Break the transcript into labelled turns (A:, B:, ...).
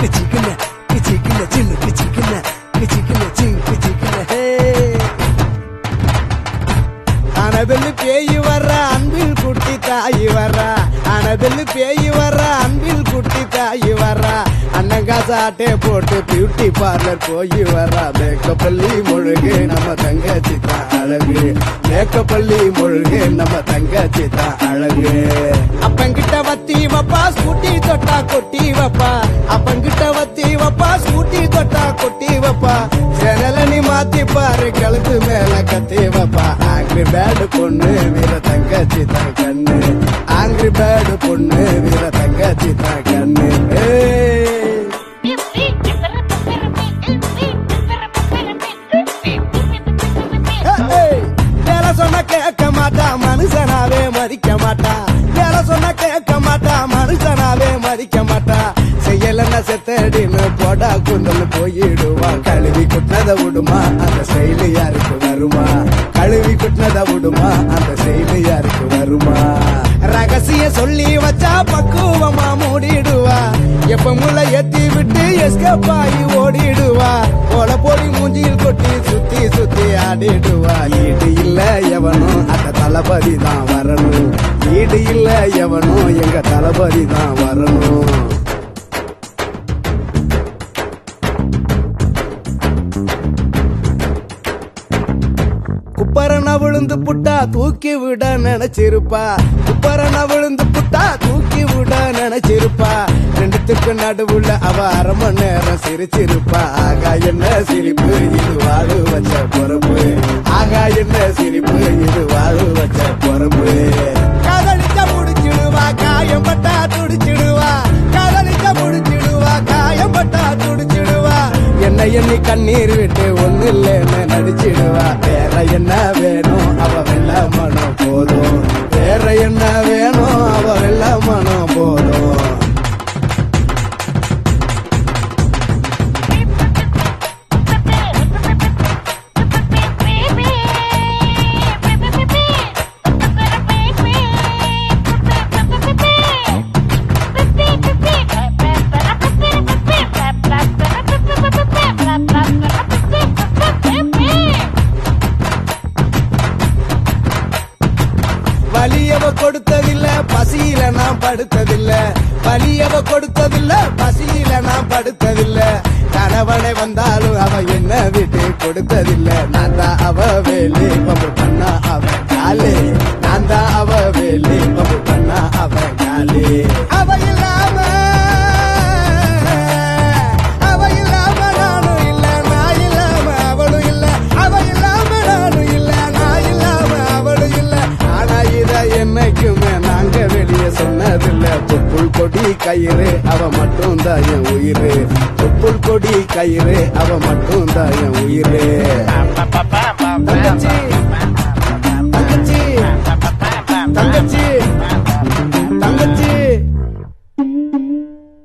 A: கிச்சிக்கல கிச்சிக்கல சின்ன கிச்சிக்கல கிச்சிக்கல சிங் கிச்சிக்கல ஹே அனபெல்லு பேய் வர்ற அன்பில் குட்டி தாயி வர்ற அனபெல்லு பேய் வர்ற அன்பில் குட்டி தாயி வர்ற அண்ணங்கா சாட்டே போட்டு பியூட்டி பார்லர் போய் வர்றா மேக்கப்பள்ளி முழுகு நம்ம தங்கச்சி தான் அழகு மேக்கப்பள்ளி முழுகு நம்ம தங்கச்சி தான் அழகு அப்பங்கிட்ட வத்தி வப்பா ஸ்கூட்டி தொட்டா கொட்டி வப்பா அப்பங்கிட்ட வத்தி வப்பா ஸ்கூட்டி தொட்டா கொட்டி வப்பா ஜனல நீ மாத்தி பாரு கழுத்து மேல கத்தி வப்பா ஆங்கிரி பேடு பொண்ணு வீர தங்கச்சி தான் கண்ணு ஆங்கிரி பேடு பொண்ணு வீர தங்கச்சி தான் கண்ணு ஏய். ஏய், வேலை சொன்னா கேட்க மாட்டா மனுஷனாவே மதிக்க மாட்டா வேலை சொன்னா கேட்க மாட்டா மனுஷனாவே மதிக்க மாட்டா செய்யலன்னா செத்தடின்னு போடா குந்தல் போயிடுவா கழுவி குட்டினத விடுமா அந்த செயலு யாருக்கு வருமா கழுவி குட்டினத விடுமா அந்த செயலு யாருக்கு வருமா ரகசிய சொல்லி வச்சா பக்குவமா மூடிடுவா எப்ப முள்ள ஏத்தி விட்டு எஸ்கேப் ஆகி ஓடிடுவா கோல போடி மூஞ்சியில் கொட்டி சுத்தி சுத்தி ஆடிடுவா ஈடு இல்ல எவனும் அந்த தளபதி தான் வரணும் ஈடு இல்ல எவனும் எங்க தளபதி தான் வரணும் குப்பரன விழுந்து புட்டா தூக்கி விட நினைச்சிருப்பா குப்பரன விழுந்து புட்டா தூக்கி விட நினைச்சிருப்பா ரெண்டுத்துக்கு நடுவுல அவ அரை மணி நேரம் சிரிச்சிருப்பா ஆகா என்ன சிரிப்பு இது வாழு வச்ச பொறுப்பு ஆகா என்ன சிரிப்பு இது வாழு வச்ச பொறுப்பு காதலிச்ச முடிச்சிடுவா காயம் பட்டா துடிச்சிடுவா காதலிச்ச முடிச்சிடுவா காயம் பட்டா துடிச்சிடுவா என்ன எண்ணி கண்ணீர் விட்டு ஒண்ணு இல்லைன்னு நடிச்சிடுவா வேற என்ன வேணும் அவ வெள்ள மனம் போதும் வேற என்ன வேணும் அவ வெள்ள மனம் போதும் வலியவ கொடுத்ததில்ல பசியில நான் படுத்ததில்ல வலியவ கொடுத்ததில்ல பசியில நான் படுத்ததில்ல கணவனை வந்தாலும் அவ என்ன விட்டு கொடுத்ததில்ல நான் தான் அவ வேலி பம்பு பண்ணா அவ காலே நான் தான் அவ வேலி பம்பு பண்ணா அவ காலே அவ இல்லாம அவ இல்லாம நானும் இல்ல நான் இல்லாம அவளும் இல்ல அவ இல்லாம நானும் இல்ல நான் இல்லாம அவளும் இல்ல ஆனா இத என்னைக்குமே நாங்க வெளிய சொன்னதில்ல தொப்புள் கொடி கயிறு அவ மட்டும் தான் என் உயிரு தொப்புள் கொடி கயிறு அவ மட்டும் தான் என் உயிரு தங்கச்சி